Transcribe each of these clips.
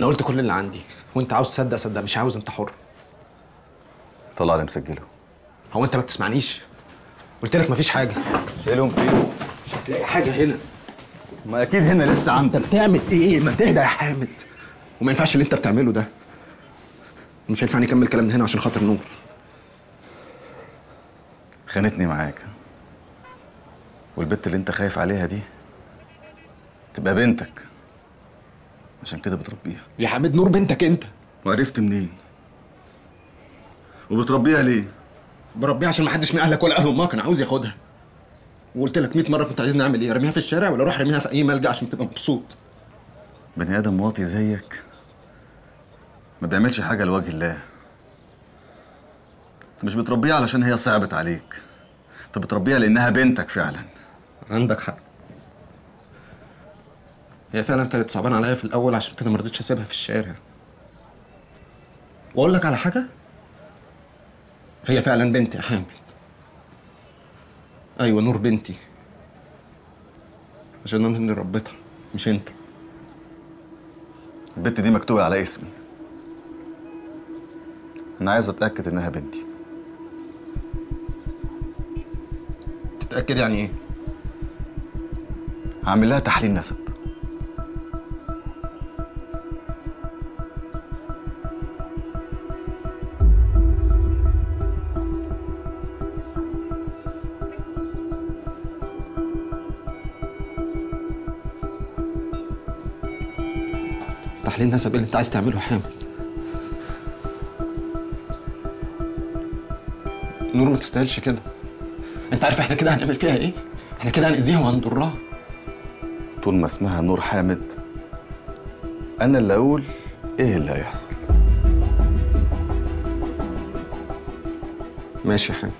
انا قلت كل اللي عندي وانت عاوز تصدق صدق مش عاوز انت حر طلع اللي مسجله هو انت ما بتسمعنيش قلت لك مفيش حاجه شايلهم فين مش هتلاقي حاجه هنا ما اكيد هنا لسه انت عندك بتعمل ايه ما تهدى يا حامد وما ينفعش اللي انت بتعمله ده مش هينفع نكمل كلام من هنا عشان خاطر نور خانتني معاك والبت اللي انت خايف عليها دي تبقى بنتك عشان كده بتربيها يا حامد نور بنتك انت وعرفت منين وبتربيها ليه بربيها عشان ما حدش من اهلك ولا اهل امها كان عاوز ياخدها وقلت لك 100 مره كنت عايزني اعمل ايه ارميها في الشارع ولا اروح ارميها في اي ملجا عشان تبقى مبسوط بني ادم واطي زيك ما بيعملش حاجه لوجه الله انت مش بتربيها علشان هي صعبت عليك انت بتربيها لانها بنتك فعلا عندك حق هي فعلا كانت صعبانه عليا في الاول عشان كده ما رضيتش اسيبها في الشارع واقول لك على حاجه هي فعلا بنتي يا حامد ايوه نور بنتي عشان انا اللي ربيتها مش انت البت دي مكتوبه على اسمي انا عايز اتاكد انها بنتي تتاكد يعني ايه هعمل لها تحليل نسب تحليل نسب إيه اللي انت عايز تعمله يا حامد نور ما تستاهلش كده انت عارف احنا كده هنعمل فيها ايه احنا كده هنأذيها وهنضرها طول ما اسمها نور حامد انا اللي اقول ايه اللي هيحصل ماشي يا حامد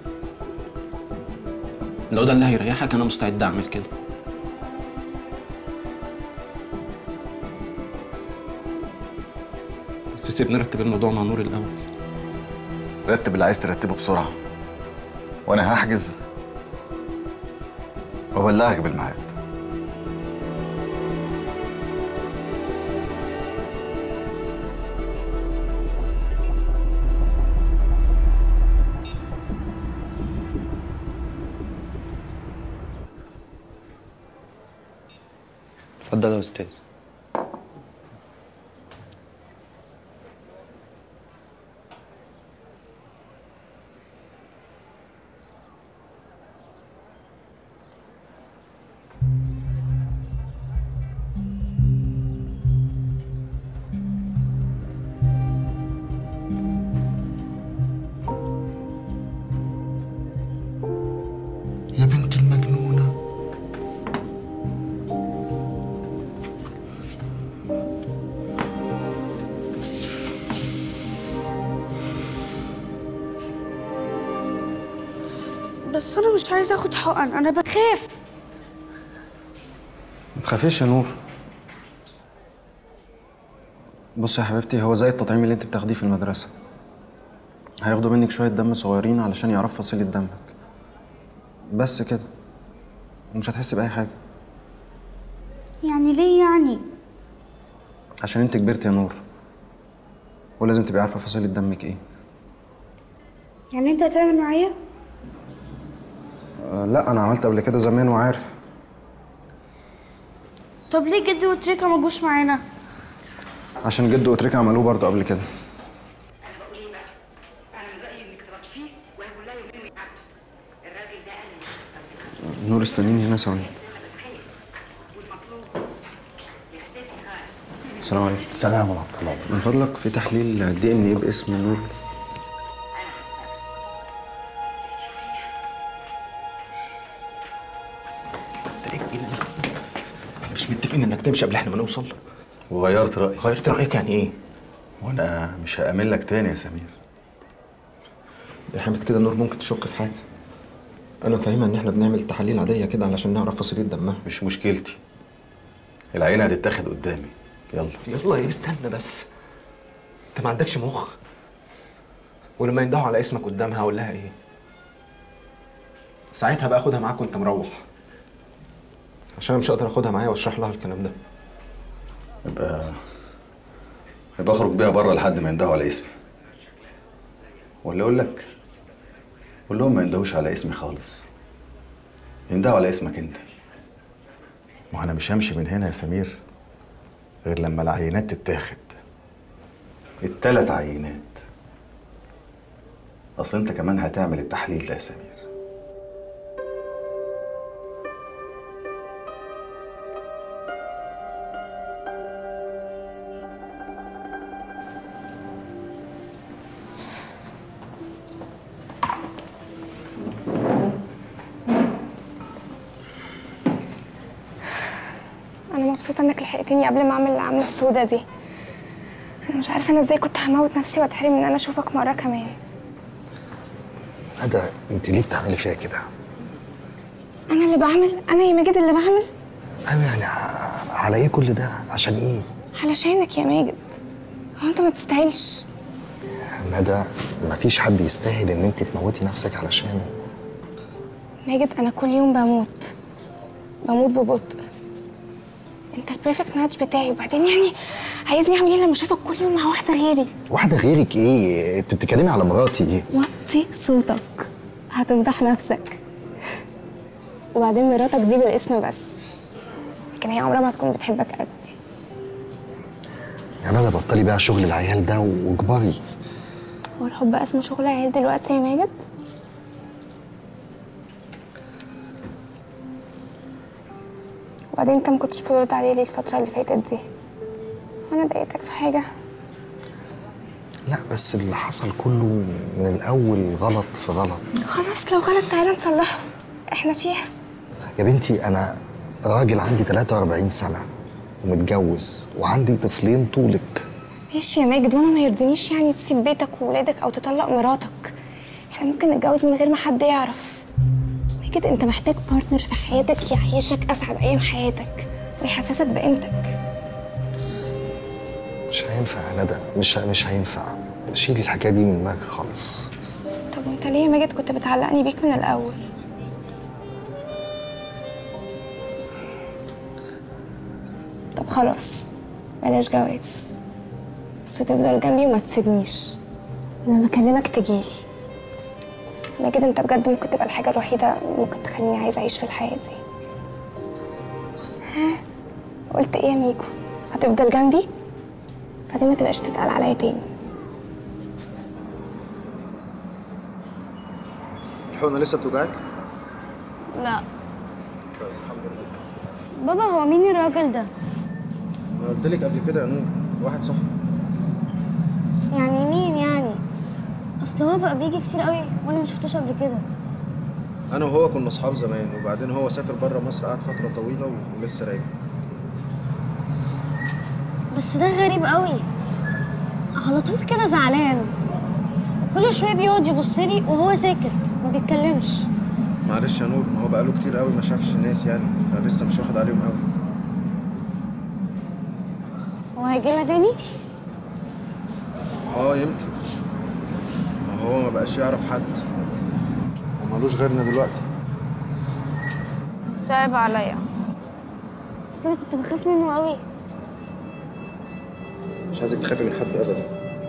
لو ده اللي هيريحك انا مستعد اعمل كده بس سيبني نرتب الموضوع مع نور الاول رتب اللي عايز ترتبه بسرعه وانا هحجز وابلغك بالميعاد اتفضل يا استاذ يا بنت المجنونه بس انا مش عايزه اخد حقن انا بخاف ما تخافيش يا نور بص يا حبيبتي هو زي التطعيم اللي انت بتاخديه في المدرسة هياخدوا منك شوية دم صغيرين علشان يعرفوا فصيلة دمك بس كده ومش هتحس بأي حاجة يعني ليه يعني عشان انت كبرت يا نور ولازم تبقي عارفة فصيلة دمك ايه يعني انت هتعمل معايا أه لا انا عملت قبل كده زمان وعارف طب ليه جدي وتريكا ما جوش معانا عشان جد وتريكا عملوه برضه قبل كده انا بقول ايه بقى؟ انا من رايي انك تربيه وهقول لها يومين ويعدوا. الراجل ده قال لي نور استنيني هنا ثواني السلام عليكم السلام ورحمة الله من فضلك في تحليل دي ان ايه باسم نور انت ايه الجنان ده؟ مش متفقين انك تمشي قبل احنا ما نوصل وغيرت رايي غيرت رايك يعني ايه وانا مش هامن لك تاني يا سمير يا حامد كده نور ممكن تشك في حاجه انا مفهمها ان احنا بنعمل تحاليل عاديه كده علشان نعرف فصيله دمها مش مشكلتي العينه هتتاخد قدامي يلا يلا ايه استنى بس انت ما عندكش مخ ولما يندهوا على اسمك قدامها هقول لها ايه ساعتها بقى اخدها معاك وانت مروح عشان أنا مش هقدر اخدها معايا واشرح لها الكلام ده يبقى يبقى اخرج بيها بره لحد ما يندهوا على اسمي ولا اقول لك قول لهم ما يندهوش على اسمي خالص يندهوا على اسمك انت ما انا مش همشي من هنا يا سمير غير لما العينات تتاخد التلات عينات اصل انت كمان هتعمل التحليل ده يا سمير انا مبسوطه انك لحقتني قبل ما اعمل العمله السوداء دي انا مش عارفه انا ازاي كنت هموت نفسي واتحرم ان انا اشوفك مره كمان ندى انت ليه بتعملي فيها كده؟ انا اللي بعمل انا يا ماجد اللي بعمل ايوه يعني ع- على ايه كل ده؟ عشان ايه؟ علشانك يا ماجد هو انت ما تستاهلش ندى مفيش حد يستاهل ان انت تموتي نفسك علشانه ماجد انا كل يوم بموت بموت ببطء انت البيرفكت ماتش بتاعي وبعدين يعني عايزني اعمل ايه لما اشوفك كل يوم مع واحده غيري واحده غيرك ايه؟ انت بتتكلمي على مراتي وطي صوتك هتفضح نفسك وبعدين مراتك دي بالاسم بس لكن هي عمرها ما هتكون بتحبك قدي يا ندى بطلي بقى شغل العيال ده واكبري هو الحب اسمه شغل عيال دلوقتي يا ماجد وبعدين انت ما كنتش بترد عليه ليه الفتره اللي فاتت دي وانا ضايقتك في حاجه لا بس اللي حصل كله من الاول غلط في غلط خلاص لو غلط تعالى نصلحه احنا فيها يا بنتي انا راجل عندي 43 سنه ومتجوز وعندي طفلين طولك ماشي يا ماجد وانا ما يرضينيش يعني تسيب بيتك وولادك او تطلق مراتك احنا ممكن نتجوز من غير ما حد يعرف ماجد انت محتاج بارتنر في حياتك يعيشك اسعد ايام حياتك ويحسسك بقيمتك مش هينفع يا ندى مش مش هينفع شيلي الحكايه دي من دماغك خالص طب وانت ليه يا ماجد كنت بتعلقني بيك من الاول طب خلاص بلاش جواز بس تفضل جنبي وما تسيبنيش لما اكلمك تجيلي ماجد انت بجد ممكن تبقى الحاجه الوحيده ممكن تخليني عايزه اعيش في الحياه دي ها قلت ايه يا ميكو هتفضل جنبي بعدين ما تبقاش تتقل عليا تاني الحقنه لسه بتوجعك لا بابا هو مين الراجل ده ما قلت لك قبل كده يا نور واحد صح يعني مين يعني اصل هو بقى بيجي كتير قوي وانا ما شفتوش قبل كده انا وهو كنا اصحاب زمان وبعدين هو سافر بره مصر قعد فتره طويله ولسه راجع بس ده غريب قوي على طول كده زعلان كل شويه بيقعد يبص لي وهو ساكت ما بيتكلمش معلش يا نور ما هو بقاله كتير قوي ما شافش الناس يعني فلسه مش واخد عليهم قوي هو هيجي لنا تاني اه يمكن ما هو ما بقاش يعرف حد ومالوش غيرنا دلوقتي صعب عليا بس انا كنت بخاف منه قوي مش عايزك تخافي من حد ابدا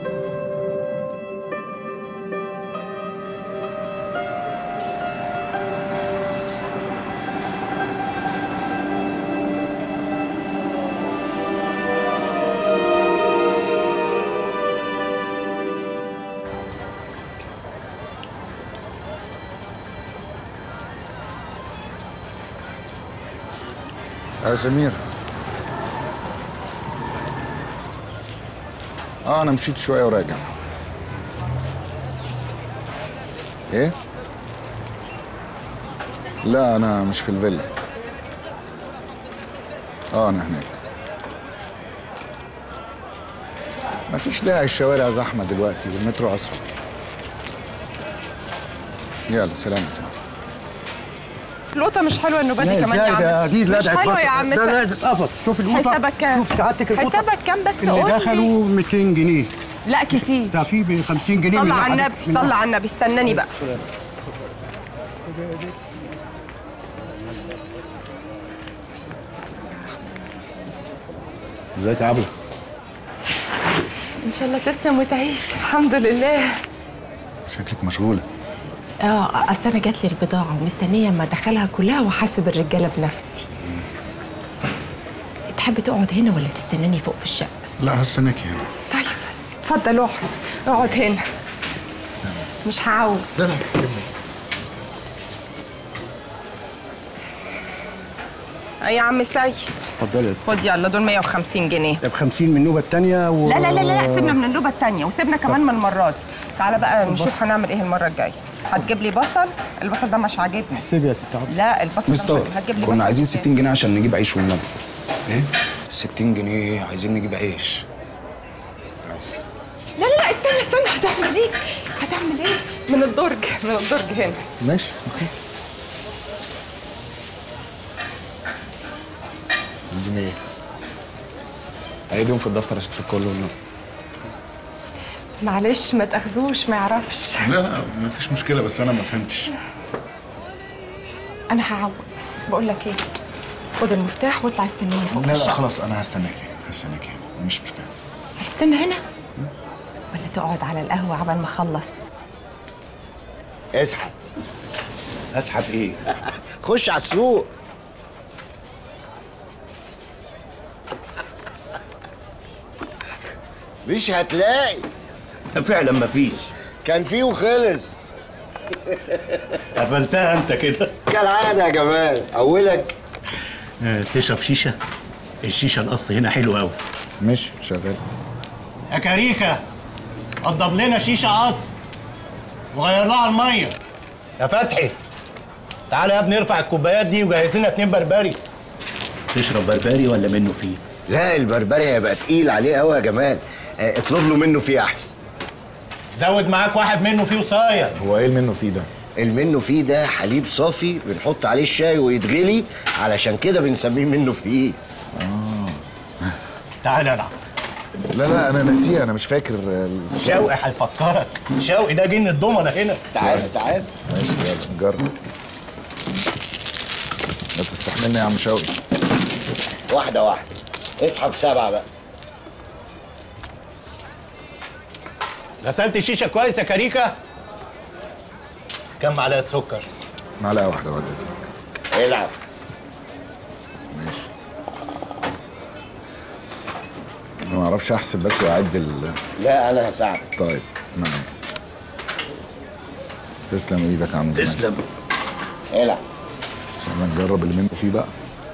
يا سمير اه انا مشيت شويه وراجع ايه لا انا مش في الفيلا اه انا هناك مفيش داعي الشوارع زحمه دلوقتي والمترو اسرع يلا سلام سلام القطه مش حلوه النوبه دي كمان يا عم ده اكيد لا مش ده حلوه يا عم ده لا اتقفص شوف القطه حسابك كام شوف سعادتك القطه حسابك كام بس اللي قول لي دخلوا 200 جنيه لا كتير ده في ب 50 جنيه صلى من على حضرتك- النبي من صلى على النبي استناني بقى ازيك يا عبله ان شاء الله تسلم وتعيش الحمد لله شكلك مشغوله اه اصل انا جات لي البضاعه ومستنيه اما ادخلها كلها واحاسب الرجاله بنفسي تحب تقعد هنا ولا تستناني فوق في الشقه لا هستناكي هنا طيب اتفضل اقعد اقعد هنا مش هعود لا لا يا عم سيد اتفضلي خد يلا دول 150 جنيه ده ب 50 من النوبه الثانيه و... لا لا لا لا سيبنا من النوبه الثانيه وسيبنا كمان من المره دي تعالى بقى نشوف هنعمل ايه المره الجايه هتجيب لي بصل البصل ده مش عاجبني سيب يا ست عبد لا البصل ده مش مستر عاجبني هتجيب لي كنا بصل عايزين كتير. 60 جنيه عشان نجيب عيش والنبي ايه 60 جنيه عايزين نجيب عيش لا لا لا استنى استنى هتعمل ايه هتعمل ايه من الدرج من الدرج هنا ماشي اوكي اديني ايه هيديهم في الدفتر يا ست الكل والنبي معلش ما تاخذوش ما يعرفش لا مفيش مشكله بس انا ما فهمتش انا هعوق بقول لك ايه خد المفتاح واطلع استناني فوق لا لا الشقة. خلاص انا هستناكي هستناكي مش مشكله هتستنى هنا ولا تقعد على القهوه عبال ما اخلص اسحب اسحب ايه خش على السوق مش هتلاقي فعلا مفيش كان فيه وخلص قفلتها انت كده كالعادة يا جمال أولك آه، تشرب شيشه الشيشه القص هنا حلو قوي ماشي شغال يا كاريكا قضب لنا شيشه قص وغير لها الميه يا فتحي تعالى يا ابني ارفع الكوبايات دي وجهز لنا اتنين بربري تشرب بربري ولا منه فيه لا البربري هيبقى تقيل عليه قوي يا جمال آه، اطلب له منه فيه أحسن زود معاك واحد منه فيه وصايه هو ايه منه فيه ده المنه فيه ده حليب صافي بنحط عليه الشاي ويتغلي علشان كده بنسميه منه فيه تعالى العب لا لا انا ناسيه انا مش فاكر ال- شوقي هيفكرك شوقي ده جن الضمنه هنا تعال تعال ماشي يلا نجرب ما تستحملني يا عم شوقي واحدة واحدة اسحب سبعة بقى غسلت الشيشه كويس يا كاريكا كم معلقه سكر معلقه واحده بعد اذنك العب انا ما اعرفش احسب بس واعد ال لا أنا هساعدك طيب معاك تسلم ايدك يا عم جمال. تسلم العب بس احنا نجرب اللي منه فيه بقى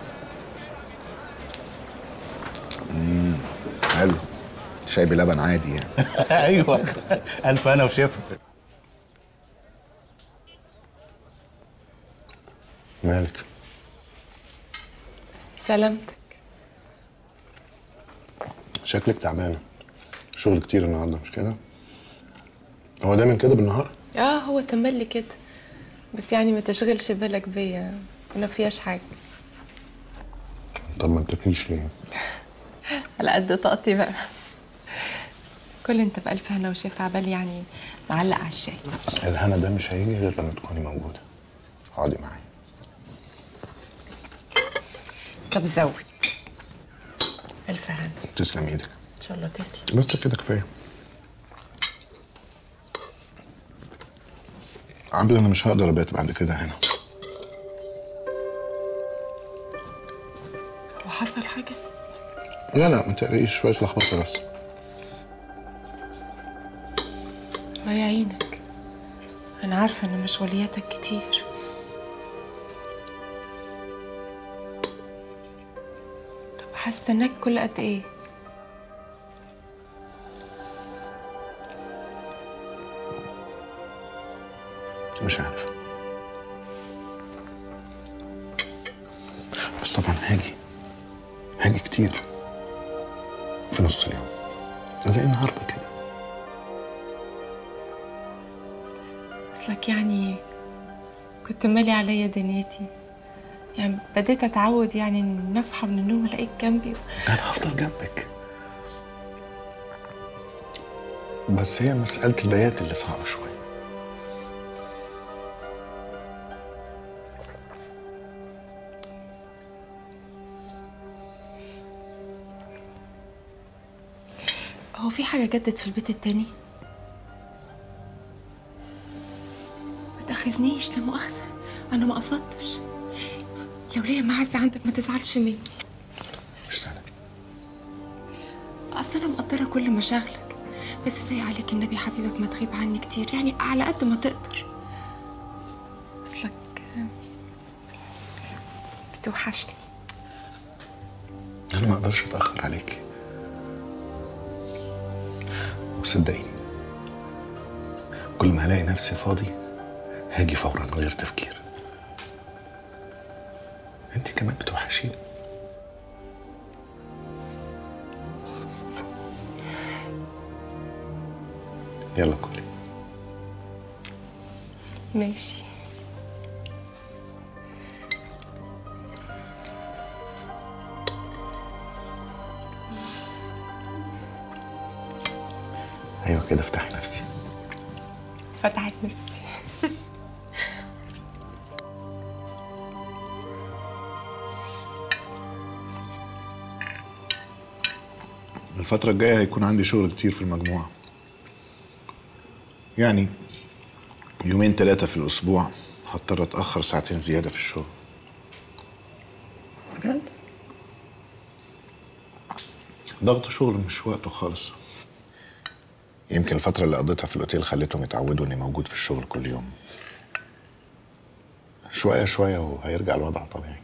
امم حلو شاي بلبن عادي يعني ايوه الف انا وشفا مالك سلامتك شكلك تعبانه شغل كتير النهارده مش كده هو دايما كده بالنهار اه هو تملي كده بس يعني ما تشغلش بالك بيا انا فيهاش حاجه طب ما بتاكليش ليه على قد طاقتي بقى كل انت بألف هنا وشفا عبال يعني معلق على الشاي الهنا ده مش هيجي غير لما تكوني موجوده اقعدي معايا طب زود ألف هنا تسلم ايدك إن شاء الله تسلم بس كده كفايه عبد انا مش هقدر ابات بعد كده هنا هو حصل حاجة؟ لا لا ما تقلقيش شويه لخبطه بس الله يعينك أنا عارفة إن مشغولياتك كتير طب هستناك كل قد إيه؟ مش عارف بس طبعا هاجي هاجي كتير في نص اليوم زي النهارده كده أصلك يعني كنت مالي عليا دنيتي يعني بديت أتعود يعني إن أصحى من النوم ألاقيك جنبي انا هفضل جنبك بس هي مسألة البيات اللي صعبة شوية هو هو في حاجة جدت في البيت التاني؟ ما تأخذنيش لا مؤاخذة أنا ما قصدتش لو ليا معزة عندك ما تزعلش مني مش سهل أصل أنا مقدرة كل مشاغلك بس زي عليك النبي حبيبك ما تغيب عني كتير يعني على قد ما تقدر أصلك بتوحشني انا ما اقدرش اتاخر عليكي وصدقيني كل ما هلاقي نفسي فاضي هاجي فورا من غير تفكير انت كمان بتوحشيني يلا كلي ماشي ايوه كده افتحي نفسي اتفتحت نفسي الفترة الجاية هيكون عندي شغل كتير في المجموعة يعني يومين ثلاثة في الأسبوع هضطر أتأخر ساعتين زيادة في الشغل بجد؟ ضغط شغل مش وقته خالص يمكن الفترة اللي قضيتها في الأوتيل خلتهم يتعودوا إني موجود في الشغل كل يوم شوية شوية وهيرجع الوضع طبيعي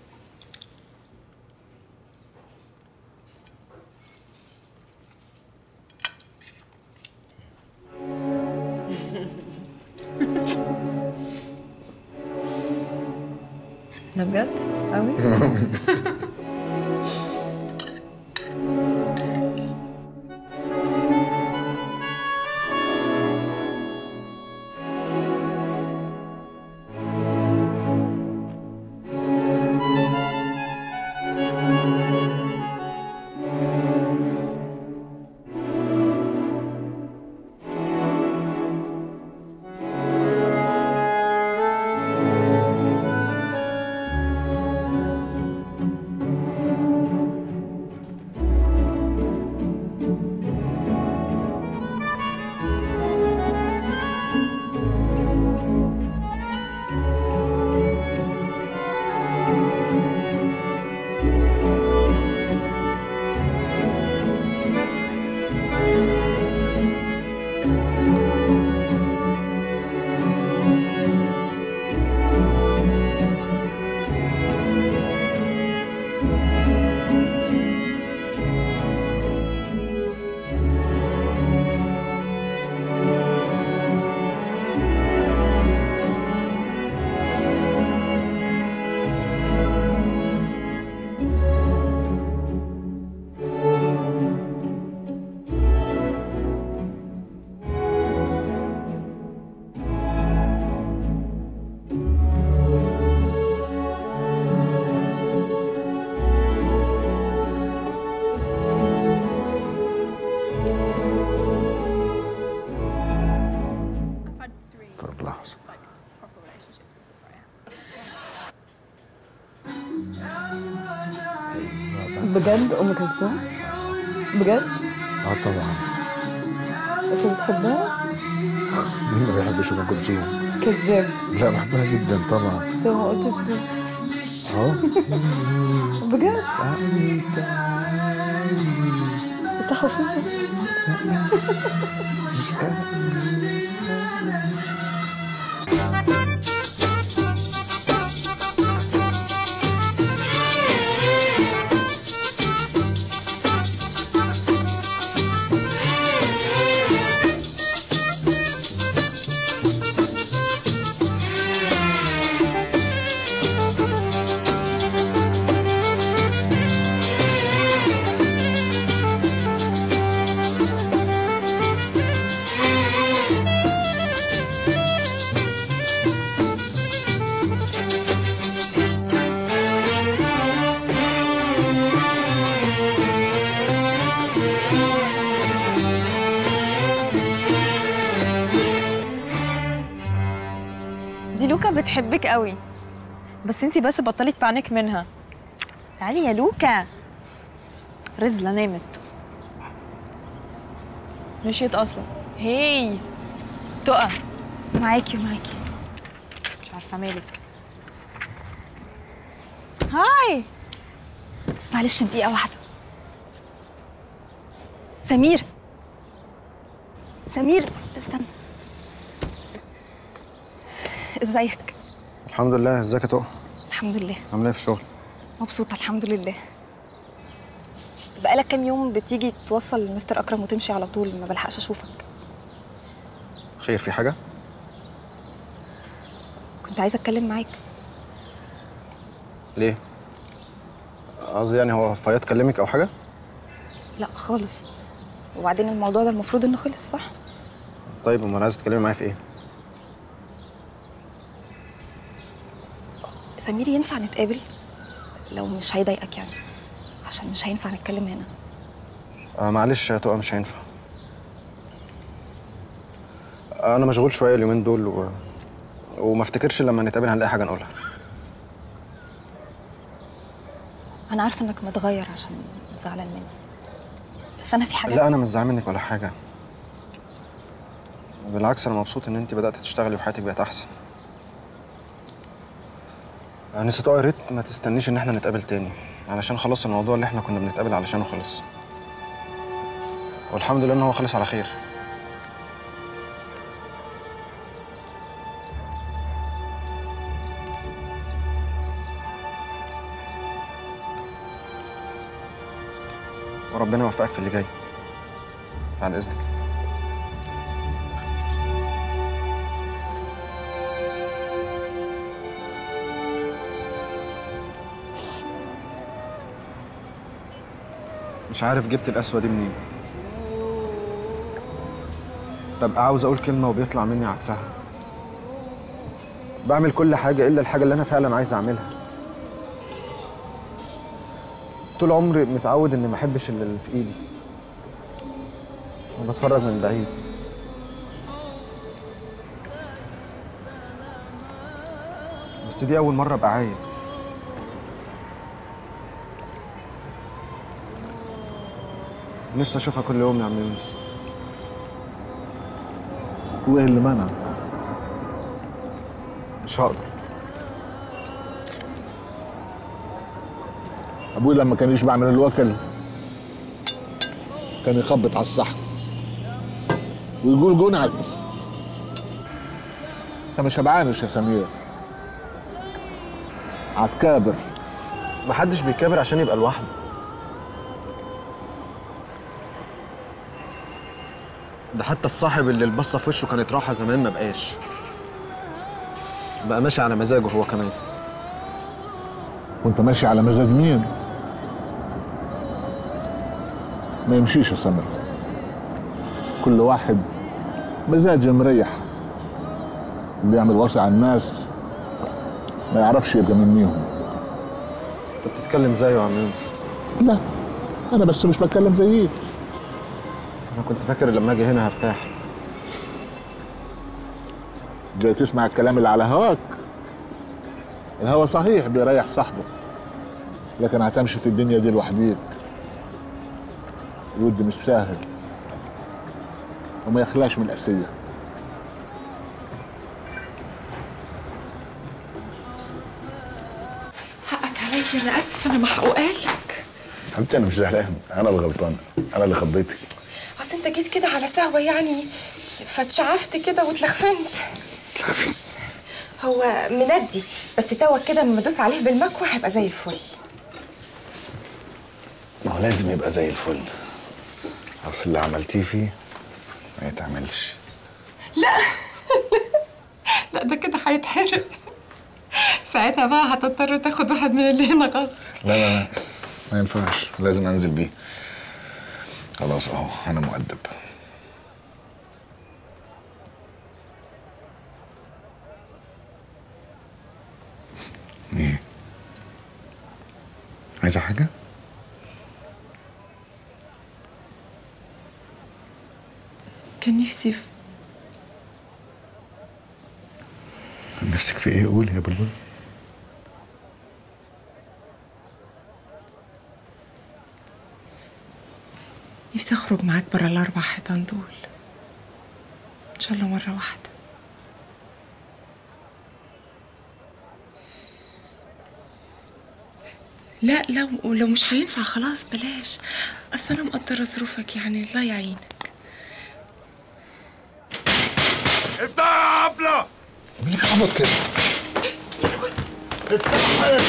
ده بجد قوي طب لحظة بجد ام كلثوم بجد اه طبعا انت بتحبها مين ما بيحبش ام كلثوم كذاب لا بحبها جدا طبعا انت ما قلتش ليه اه بجد انت حافظها مش دي لوكا بتحبك قوي بس انتي بس بطلي تبانك منها تعالي يا لوكا رزلة نامت مشيت اصلا هي تقى معاكي معاكي مش عارفه مالك هاي معلش دقيقة واحدة سمير سمير استنى ازيك الحمد لله ازيك يا تقى الحمد لله عامله ايه في الشغل مبسوطة الحمد لله بقالك كام يوم بتيجي توصل لمستر أكرم وتمشي على طول ما بلحقش أشوفك خير في حاجه كنت عايزة أتكلم معاك ليه قصدي يعني هو فياض كلمك او حاجه لا خالص وبعدين الموضوع ده المفروض إنه خلص صح طيب امال عايزه تتكلمي معايا في ايه سمير ينفع نتقابل لو مش هيضايقك يعني عشان مش هينفع نتكلم هنا آه معلش يا تقى مش هينفع انا مشغول شويه اليومين دول و... وما افتكرش لما نتقابل هنلاقي حاجه نقولها أنا عارفة إنك متغير عشان زعلان مني بس أنا في حاجة لا انا مش زعلان منك ولا حاجه بالعكس انا مبسوط ان انت بدات تشتغلي وحياتك بقت احسن انا نسيت يا ريت ما تستنيش ان احنا نتقابل تاني علشان خلاص الموضوع اللي احنا كنا بنتقابل علشانه خلص والحمد لله ان هو خلص على خير وربنا يوفقك في اللي جاي بعد اذنك مش عارف جبت القسوة دي منين ببقى عاوز اقول كلمة وبيطلع مني عكسها بعمل كل حاجة إلا الحاجة اللي أنا فعلا عايز أعملها طول عمري متعود إني ما أحبش اللي في إيدي وبتفرج من بعيد بس دي أول مرة أبقى عايز نفسي أشوفها كل يوم يا عم يونس وايه اللي منع مش هقدر ابوي لما كان يشبع من الوكل كان يخبط على الصحن ويقول جنعت انت مش شبعانش يا سمير هتكابر محدش بيكابر عشان يبقى لوحده ده حتى الصاحب اللي البصه في وشه كانت راحه زمان ما بقاش بقى ماشي على مزاجه هو كمان وانت ماشي على مزاج مين ما يمشيش يا سمر كل واحد مزاج مريح اللي يعمل واسع على الناس ما يعرفش يبقى منيهم انت بتتكلم زيه يا عم يونس لا انا بس مش بتكلم زيك انا كنت فاكر لما اجي هنا هرتاح جاي تسمع الكلام اللي على هواك الهوا صحيح بيريح صاحبه لكن هتمشي في الدنيا دي لوحديك الود مش سهل وما يخلاش من الأسية حقك عليا انا اسفه انا محقوقه لك حبيبتي انا مش زعلان انا اللي غلطان انا اللي خضيتك اصل انت جيت كده على سهوه يعني فاتشعفت كده واتلخفنت هو مندي بس توك كده لما ادوس عليه بالمكوى هيبقى زي الفل ما هو لازم يبقى زي الفل اصل اللي عملتيه فيه ما يتعملش لا لا ده كده هيتحرق ساعتها بقى هتضطر تاخد واحد من اللي هنا غصب لا لا لا ما ينفعش لازم انزل بيه خلاص اهو انا مؤدب ايه عايزه حاجه كان نفسي في نفسك في ايه قول يا بلبل نفسي اخرج معاك برا الاربع حيطان دول ان شاء الله مره واحده لا لا ولو مش هينفع خلاص بلاش اصل انا مقدره ظروفك يعني الله يعينك افتح يا عبله مين اللي بيخبط كده؟ افتح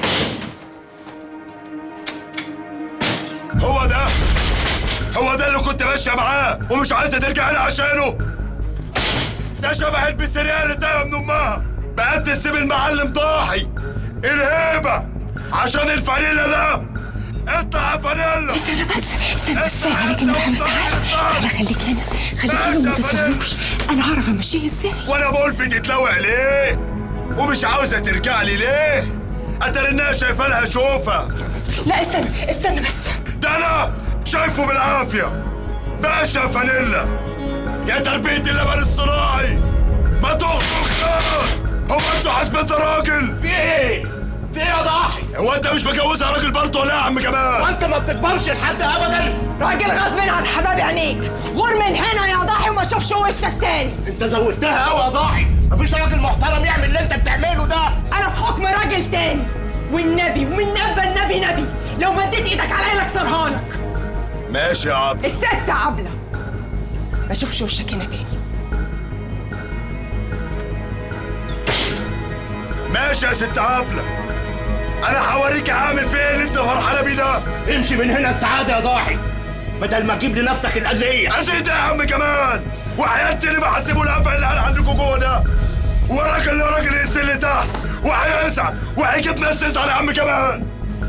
هو ده هو ده اللي كنت ماشيه معاه ومش عايزه ترجع هنا عشانه ده شبه البسريال اللي تايه من امها بقت تسيب المعلم ضاحي الهيبه عشان الفانيلا ده اطلع يا فانيلا استنى بس استنى بس سايب عليك النعمة تعالى تعالى خليك هنا خليك هنا وما تطلعوش انا هعرف امشيه ازاي وانا بقول بتتلوع ليه ومش عاوزه ترجع لي ليه اترناها شايفه لها شوفه لا استنى استنى بس ده انا شايفه بالعافيه باشا فانيلا يا تربيه اللبن الصناعي ما تخرج هو انتوا حاسبين ده راجل في ايه؟ في ايه يا ضاحي؟ هو انت مش مجوزها راجل برضه ولا يا عم كمان وانت ما بتكبرش لحد ابدا راجل غصب عن حباب عينيك غور من هنا يا ضاحي وما اشوفش وشك تاني انت زودتها قوي يا ضاحي مفيش راجل محترم يعمل اللي انت بتعمله ده انا في حكم راجل تاني والنبي ومن نبى النبي نبي لو مديت ايدك عليا لاكسرها لك ماشي يا عبد الست عبله ما اشوفش وشك هنا تاني ماشي يا ست عبله انا هوريك عامل فيه اللي انت فرحانه بيه ده امشي من هنا السعاده يا ضاحي بدل ما تجيب لنفسك الاذيه أزيد يا عم كمان وحياتي اللي بحسبه القفا اللي انا عندكم جوه ده وراجل اللي راجل ينزل لي تحت وهيسعى وهيجيب ناس تزعل يا عم كمان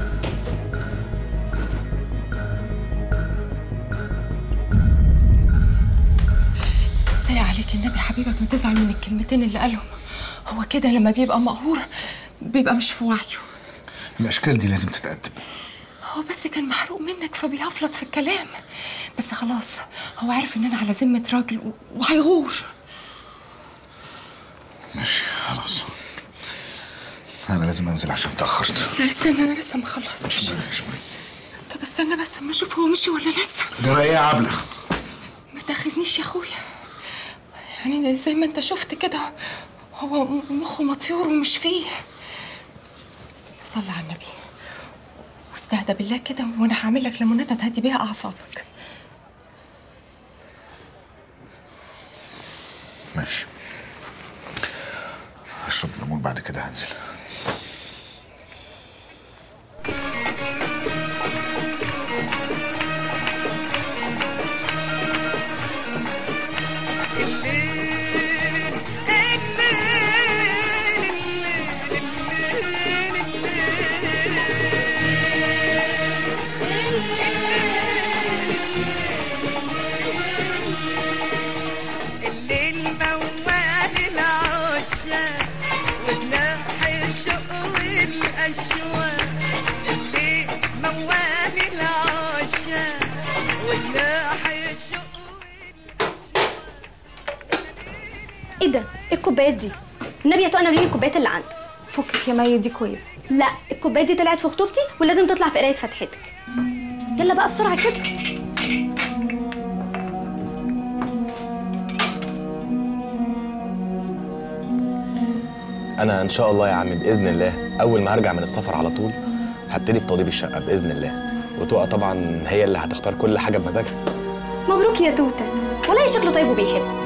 سايق عليك النبي حبيبك ما تزعل من الكلمتين اللي قالهم هو كده لما بيبقى مقهور بيبقى مش في وعيه الاشكال دي لازم تتقدم هو بس كان محروق منك فبيهفلط في الكلام بس خلاص هو عارف ان انا على ذمة راجل و- وهيغور ماشي خلاص انا لازم انزل عشان اتاخرت لا استنى انا لسه ما خلصتش طب استنى بس اما اشوف هو مشي ولا لسه جرى ايه يا عبله ما تاخذنيش يا اخويا يعني زي ما انت شفت كده هو م- مخه مطيور ومش فيه صلي على النبي واستهدى بالله كده وانا هعمل لك ليموناته تهدي بيها اعصابك ماشي هشرب ليمون بعد كده هنزل الليل موال العشاق وجناح الشوق والأشواق الليل موال العشاق وجناح الشوق ايه ده؟ ايه الكوبايات دي؟ النبي يا تو انا ليه الكوبايات اللي عندك؟ فكك يا مي دي كويسه لا الكوبايات دي طلعت في خطوبتي ولازم تطلع في قرايه فتحتك يلا بقى بسرعه كده انا ان شاء الله يا عم باذن الله اول ما هرجع من السفر على طول هبتدي في توضيب الشقه باذن الله وتقى طبعا هي اللي هتختار كل حاجه بمزاجها مبروك يا توته والله شكله طيب وبيحب